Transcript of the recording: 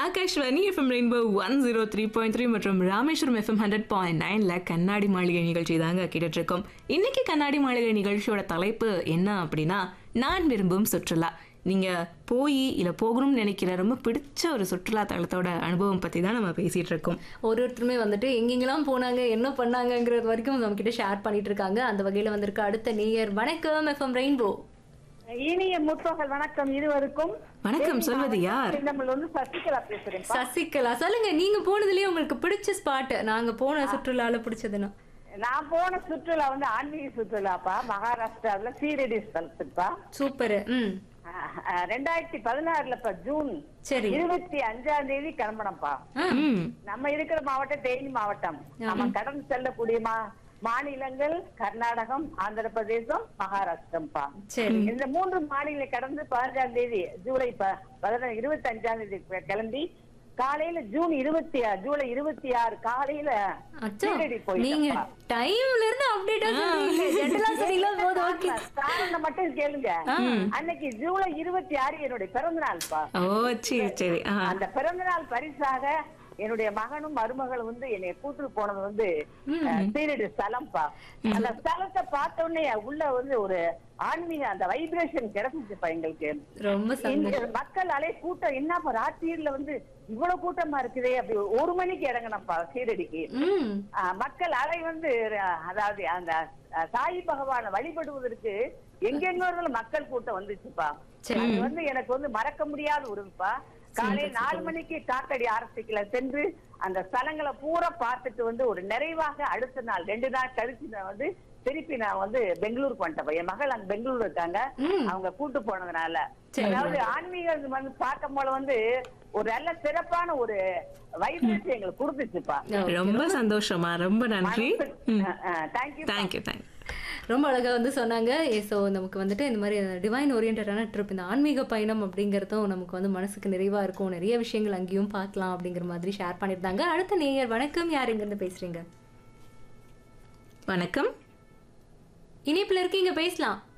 Akashvani FM Rainbow one zero three point three மற்றும் Rameswaram FM hundred point நைன்ல கண்ணாடி மாளிகை நிகழ்ச்சி தாங்க கேட்டுட்டு இருக்கோம் இன்னைக்கு கண்ணாடி மாளிகை நிகழ்ச்சியோட தலைப்பு என்ன அப்படின்னா நான் விரும்பும் சுற்றுலா நீங்க போய் இல்ல போகணும்னு நினைக்கிற ரொம்ப பிடிச்ச ஒரு சுற்றுலா தலத்தோட அனுபவம் பத்தி தான் நம்ம பேசிட்டு இருக்கோம் ஒரு ஒருத்தருமே வந்துட்டு எங்கெங்கெல்லாம் போனாங்க என்ன பண்ணாங்கங்கிறது வரைக்கும் நம்ம கிட்ட ஷேர் பண்ணிட்டு இருக்காங்க அந்த வகையில வந்திருக்க அடுத்த நேயர் வணக்கம் எஃப்எம் ரெயின்போ இனிய முற்பகல் வணக்கம் இருவருக்கும் வணக்கம் சொல்வது யார் நம்ம வந்து சசிகலா பேசுறேன் சசிகலா சொல்லுங்க நீங்க போனதுலயே உங்களுக்கு பிடிச்ச ஸ்பாட் நாங்க போன சுற்றுலால பிடிச்சதுன்னா நான் போன சுற்றுலா வந்து ஆன்மீக சுற்றுலாப்பா மகாராஷ்டிராவுல சீரடி ஸ்தலத்துப்பா சூப்பர் ம் ரெண்டாயிரத்தி பதினாறுலப்பா ஜூன் சரி இருபத்தி அஞ்சாம் தேதி கிளம்பணும்ப்பா ம் நம்ம இருக்கிற மாவட்டம் தேனி மாவட்டம் நம்ம கடந்து செல்லக்கூடிய மா மாநிலங்கள் கர்நாடகம் ஆந்திர பிரதேசம் மகாராஷ்டிரம்ப்பா சரி இந்த மூன்று மாநில கடந்து பதினஞ்சாம் தேதி ஜூலை ப- பதின இருபத்தி அஞ்சாம் தேதி கி- கிளம்பி காலையில ஜூன் இருபத்தி ஆறு ஜூலை இருபத்தி ஆறு காலையில அச்சோ சீரடி நீங்க போயிட்டோம்ப்பா. டைம்ல இருந்து அப்டேட்டா சொல்றீங்க ஜென்ரலா சொன்னீங்களா போதும் ஓகே காரணம் மட்டும் கேளுங்க அன்னைக்கு ஜூலை இருபத்தி ஆறு என்னுடைய பிறந்த நாள்ப்பா ஓ சரி சரி ஆ அந்த பிறந்த நாள் பரிசாக என்னுடைய மகனும் மருமகளும் வந்து என்னை கூட்டிட்டு போனது வந்து அஹ், சீரடி ஸ்தலம்ப்பா அந்த ஸ்தலத்தை பார்த்த உடனே உள்ள வந்து ஒரு ஆன்மீக அந்த வைப்ரேஷன் கிடைச்சிச்சுப்பா எங்களுக்கு ரொம்ப சந்தோஷம் இந்த மக்கள் அலை கூட்டம் என்னப்பா ராத்திரியில வந்து இவ்வளவு கூட்டமா இருக்குதே அப்படி ஒரு மணிக்கு இறங்கணும்ப்பா சீரடிக்கு ம் ஆஹ் மக்கள் அலை வந்து அஹ், அதாவது அந்த அஹ், சாய் பகவானை வழிபடுவதற்கு எங்கெங்க மக்கள் கூட்டம் வந்துச்சுப்பா சரி. அது வந்து எனக்கு வந்து மறக்க முடியாத ஒருப்பா காலை நாலு மணிக்கு காக்கடி ஆரம்பிக்கல சென்று அந்த ஸ்தலங்களை பூரா பார்த்துட்டு வந்து ஒரு நிறைவாக அடுத்த நாள் ரெண்டு நாள் கழிச்சு நான் வந்து திருப்பி நான் வந்து பெங்களூருக்கு வந்துட்டேன் என் மகள் அங்க பெங்களூர் இருக்காங்க அவங்க கூட்டு போனதுனால அதாவது ஆன்மீகம் வந்து பார்க்கும் போல வந்து ஒரு நல்ல சிறப்பான ஒரு வைப்ரேஷன் எங்களுக்கு கொடுத்துச்சுப்பா ரொம்ப சந்தோஷமா ரொம்ப நன்றி தேங்க்யூ தேங்க்யூ தேங்க்யூ ரொம்ப அழகா வந்து சொன்னாங்க ஸோ நமக்கு வந்துட்டு இந்த மாதிரி டிவைன் ஓரியன்டான ட்ரிப் இந்த ஆன்மீக பயணம் அப்படிங்கிறதும் நமக்கு வந்து மனசுக்கு நிறைவா இருக்கும் நிறைய விஷயங்கள் அங்கேயும் பார்க்கலாம் அப்படிங்கிற மாதிரி ஷேர் பண்ணியிருந்தாங்க அடுத்த நேயர் வணக்கம் யார் இருந்து பேசுறீங்க வணக்கம் இனிப்புல இருக்கீங்க பேசலாம்